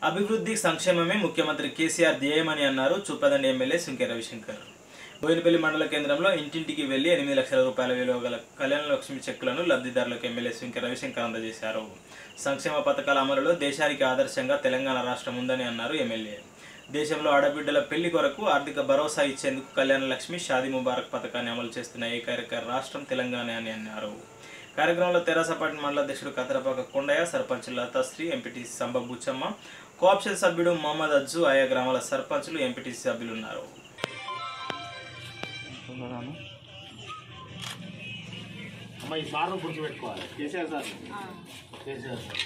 అభివృద్ధి సంక్షేమమే ముఖ్యమంత్రి కేసీఆర్ ధ్యేయమని అన్నారు చూపదండి ఎమ్మెల్యే సుంకె రవిశంకర్ బోయినపల్లి మండల కేంద్రంలో ఇంటింటికి వెళ్లి ఎనిమిది లక్షల రూపాయల విలువ గల కళ్యాణ లక్ష్మి చెక్కులను లబ్ధిదారులకు ఎమ్మెల్యే సుంకె రవిశంకర్ అందజేశారు సంక్షేమ పథకాల అమలులో దేశానికి ఆదర్శంగా తెలంగాణ రాష్ట్రం ఉందని అన్నారు ఎమ్మెల్యే దేశంలో ఆడబిడ్డల పెళ్లి కొరకు ఆర్థిక భరోసా ఇచ్చేందుకు కళ్యాణ లక్ష్మి షాదీ ముబారక్ పథకాన్ని అమలు చేస్తున్న ఏకైక రాష్ట్రం తెలంగాణ అని అన్నారు కార్యక్రమంలో తెరాసపాటి మండల అధ్యక్షుడు కతరపాక కొండయ్య సర్పంచ్ లతాశ్రీ ఎంపీటీ సంబ బుచ్చమ్మ కోఆప్షన్ సభ్యుడు మొహమ్మద్ అజ్జు ఆయా గ్రామాల సర్పంచులు ఎంపీటీసీ సభ్యులు ఉన్నారు అమ్మ ఈ సార్ను గుర్తుపెట్టుకోవాలి KCR sir KCR sir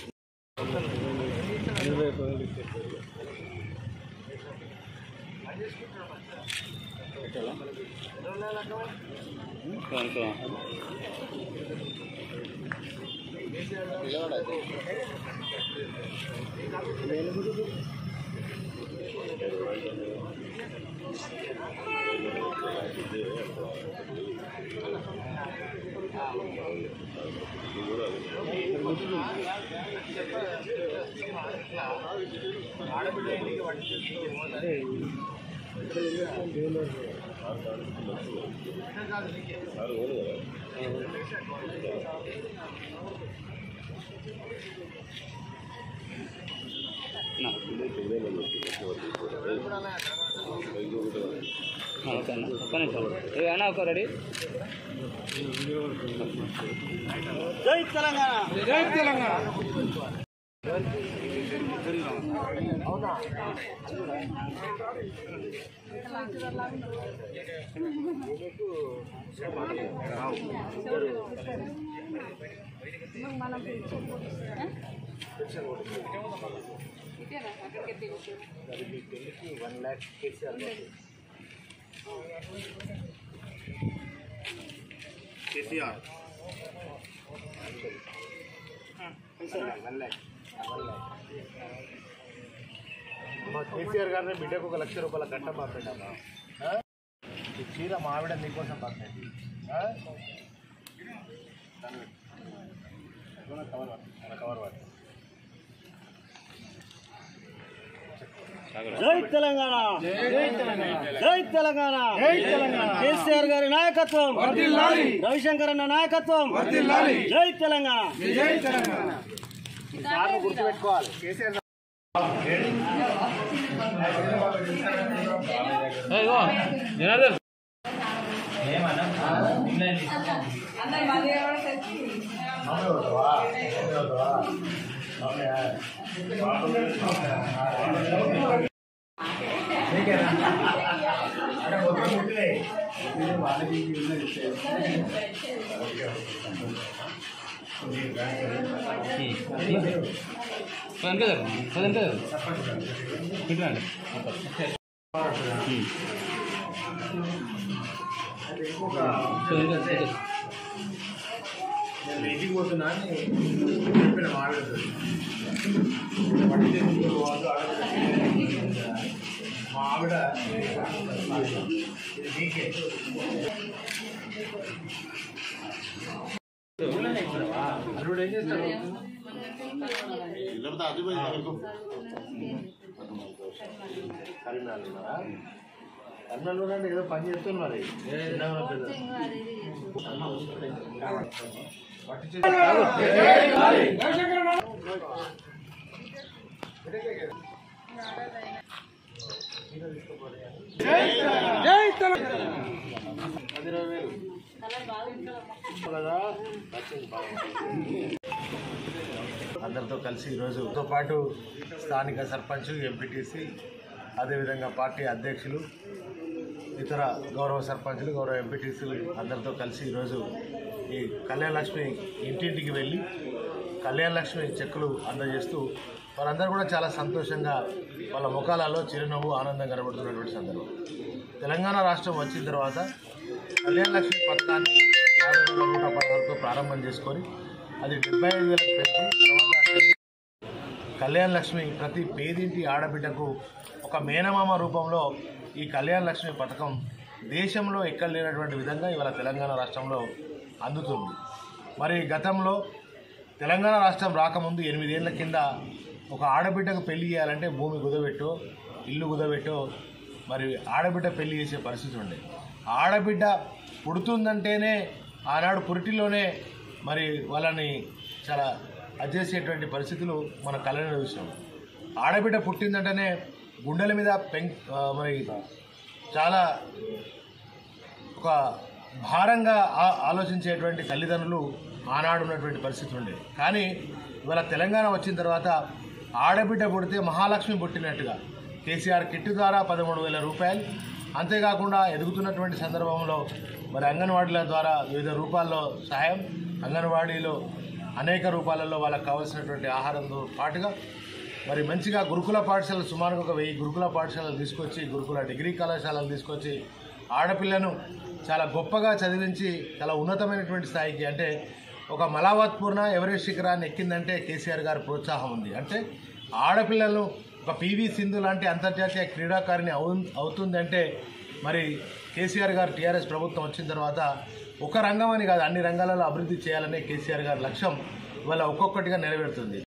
okay అన్న ఒక్క నిమిషం ఏ అన్న ఒక రెడీ జై తెలంగాణ జై తెలంగాణ వన్ ల్యాక్ కేసీఆర్ కేసీఆర్ వన్ ల్యాక్ మా కేసీఆర్ గారిని బిడ్డకు ఒక లక్ష రూపాయల కట్ట పంపిండమ్మా ఆ? ఈ చీర మా ఆవిడ నీకోసం పంపండి కవర్ పట్టు. మన కవర్ పట్టు. జై తెలంగాణ జై తెలంగాణ జై తెలంగాణ జై తెలంగాణ కేసీఆర్ గారి నాయకత్వం రవిశంకర్ అన్న నాయకత్వం జై తెలంగాణ జై తెలంగాణ సార్ను గుర్తుపెట్టుకోవాలి కేసీఆర్ జనార్దన్ పదంక గారు పదంక గారు పెట్టండి నేను ఇంటికి పోతున్నా అని చెప్పిన మాట్లాడు పట్టి చేసుకుంటూ పోవద్దు ఆడపిల్ల మా ఆవిడ ఇది నీకే అల్లుడు ఏం చేస్తాడు కరీంనగర్ కరీంనగర్ అంటే ఏదో పని చేస్తున్నారు మరి చిన్నగా పెద్ద పట్టి అందరితో కలిసి ఈరోజుతో పాటు స్థానిక సర్పంచ్ ఎంపీటీసీ అదేవిధంగా పార్టీ అధ్యక్షులు ఇతర గౌరవ సర్పంచులు గౌరవ ఎంపీటీసీలు అందరితో కలిసి ఈరోజు ఈ కళ్యాణ లక్ష్మి ఇంటింటికి వెళ్ళి కళ్యాణ లక్ష్మి చెక్కులు అందజేస్తూ వారందరూ కూడా చాలా సంతోషంగా వాళ్ళ ముఖాలలో చిరునవ్వు ఆనందం కనబడుతున్నటువంటి సందర్భం తెలంగాణ రాష్ట్రం వచ్చిన తర్వాత కళ్యాణ లక్ష్మి పథకాన్ని యాభై వేల నూట పదహారుతో ప్రారంభం చేసుకొని అది డెబ్బై ఐదు వేలకు పెంచి తర్వాత కళ్యాణ లక్ష్మి ప్రతి పేదింటి ఆడబిడ్డకు ఒక మేనమామ రూపంలో ఈ కళ్యాణ లక్ష్మి పథకం దేశంలో ఎక్కడ లేనటువంటి విధంగా ఇవాళ తెలంగాణ రాష్ట్రంలో అందుతుంది మరి గతంలో తెలంగాణ రాష్ట్రం రాకముందు ఎనిమిదేళ్ల కింద ఒక ఆడబిడ్డకు పెళ్లి చేయాలంటే భూమి కుదబెట్టో ఇల్లు కుదబెట్టో మరి ఆడబిడ్డ పెళ్లి చేసే పరిస్థితి ఉండే ఆడబిడ్డ పుడుతుందంటేనే ఆనాడు పురిటిలోనే మరి వాళ్ళని చాలా అడ్జస్ట్ పరిస్థితులు మన కళ్ళలో చూసాం ఆడబిడ్డ పుట్టిందంటేనే గుండెల మీద పెం ఆ, మరి చాలా ఒక భారంగా ఆ- ఆలోచించేటువంటి తల్లిదండ్రులు ఆనాడు ఉన్నటువంటి పరిస్థితి ఉండేది కానీ ఇవాళ తెలంగాణ వచ్చిన తర్వాత ఆడబిడ్డ పుడితే మహాలక్ష్మి పుట్టినట్టుగా కేసీఆర్ కిట్ ద్వారా పదమూడు వేల రూపాయలు అంతేకాకుండా ఎదుగుతున్నటువంటి సందర్భంలో మరి అంగన్వాడీల ద్వారా వివిధ రూపాల్లో సహాయం అంగన్వాడీలో అనేక రూపాలలో వాళ్ళకి కావాల్సినటువంటి ఆహారంతో పాటుగా మరి మంచిగా గురుకుల పాఠశాలలు సుమారుగా ఒక వెయ్యి గురుకుల పాఠశాలలు తీసుకొచ్చి గురుకుల డిగ్రీ కళాశాలలు తీసుకొచ్చి ఆడపిల్లను చాలా గొప్పగా చదివించి చాలా ఉన్నతమైనటువంటి స్థాయికి అంటే ఒక మలావత్ పూర్ణ ఎవరెస్ట్ శిఖరాన్ని ఎక్కిందంటే కేసీఆర్ గారి ప్రోత్సాహం ఉంది అంటే ఆడపిల్లలను ఒక పివి సింధు లాంటి అంతర్జాతీయ క్రీడాకారిణి అవు అవుతుందంటే మరి కేసీఆర్ గారు టీఆర్ఎస్ ప్రభుత్వం వచ్చిన తర్వాత ఒక రంగం అని కాదు అన్ని రంగాలలో అభివృద్ధి చేయాలనే కేసీఆర్ గారి లక్ష్యం ఇవాళ ఒక్కొక్కటిగా నెరవేరుతుంది